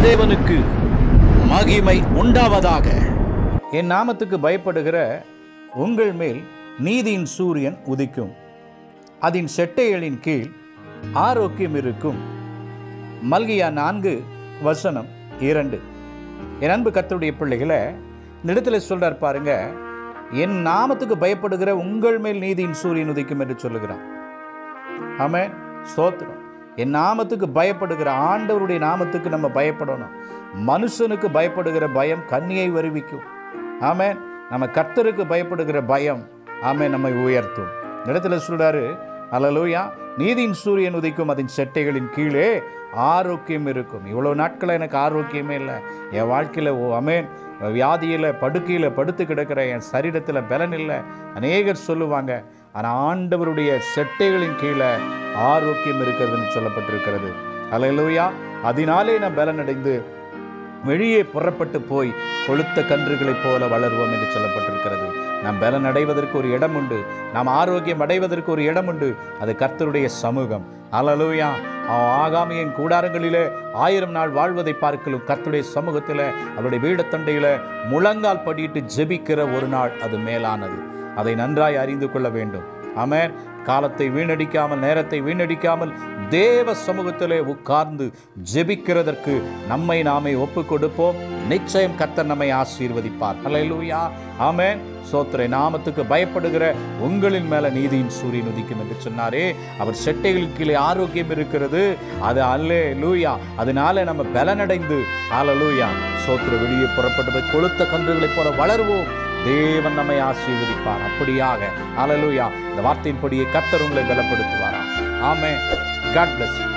தேவனுக்கு மகிமை உண்டாவதாக என் நாமத்துக்கு பயப்படுகிற உங்கள் மேல் நீதியின் சூரியன் உதிக்கும் அதன் செட்டைகளின் கீழ் ஆரோக்கியம் இருக்கும் மல்கியா நான்கு வசனம் இரண்டு என் அன்பு கர்த்தருடைய பிள்ளைகளை இந்த இடத்துல சொல்றார் பாருங்க என் நாமத்துக்கு பயப்படுகிற உங்கள் மேல் நீதியின் சூரியன் உதிக்கும் என்று சொல்லுகிறான் ஆமென் ஸ்தோத்திரம் என் நாமத்துக்கு பயப்படுகிற ஆண்டவருடைய நாமத்துக்கு நம்ம பயப்படணும் மனுஷனுக்கு பயப்படுகிற பயம் கண்ணியை வருவிக்கும் ஆமென் நம்ம கர்த்தருக்கு பயப்படுகிற பயம் ஆமென் நம்மை உயர்த்தும் இந்த இடத்துல சொல்றாரு அல்லலூயா நீதியின் சூரியன் உதிக்கும் அதன் செட்டைகளின் கீழே ஆரோக்கியம் இருக்கும் இவ்வளோ நாட்கள் எனக்கு ஆரோக்கியமே இல்லை என் வாழ்க்கையில் ஓ அமேன் வியாதியில் படுக்கையில் படுத்து கிடக்கிற என் சரீரத்தில் பலன் இல்லை அநேகர் சொல்லுவாங்க ஆனால் ஆண்டவருடைய செட்டைகளின் கீழே ஆரோக்கியம் இருக்கிறதுன்னு சொல்லப்பட்டிருக்கிறது அல்லேலூயா அதனாலே நான் பலனடைந்து வெளியே புறப்பட்டு போய் கொளுத்த கன்றுகளைப் போல வளருவோம் என்று சொல்லப்பட்டிருக்கிறது நாம் பலன் அடைவதற்கு ஒரு இடம் உண்டு நாம் ஆரோக்கியம் அடைவதற்கு ஒரு இடம் உண்டு அது கர்த்தருடைய சமூகம் அலலூயா ஆகாமியின் கூடாரங்களிலே ஆயிரம் நாள் வாழ்வதை பார்க்கலும் கர்த்தருடைய சமூகத்தில் அவருடைய வீடத்தண்டையில் முழங்கால் படியிட்டு ஜெபிக்கிற ஒரு நாள் அது மேலானது அதை நன்றாய் அறிந்து கொள்ள வேண்டும் ஆமென் காலத்தை வீணடிக்காமல் நேரத்தை வீணடிக்காமல் தேவ சமூகத்திலே உட்கார்ந்து ஜெபிக்கிறதற்கு நம்மை நாமே ஒப்பு கொடுப்போம் நிச்சயம் கர்த்தர் நம்மை ஆசீர்வதிப்பார் அல்லேலூயா ஆமென் சோத்திரை நாமத்துக்கு பயப்படுகிற உங்களின் மேல நீதியின் சூரியன் உதிக்கும் என்று சொன்னாரே அவர் செட்டைகளுக்கு கீழே ஆரோக்கியம் இருக்கிறது அது அல்லே லூயா அதனால நம்ம பலனடைந்து ஆலலூயா சோத்திர வெளியே புறப்பட்டு போய் கொளுத்த கன்றுகளைப் போல வளருவோம் தேவன் நம்மை ஆசீர்வதிப்பார் அப்படியாக அலலுயா இந்த வார்த்தையின்படியே கர்த்தர் உங்களை பலப்படுத்துவாரா ஆமே காட் பிளஸ்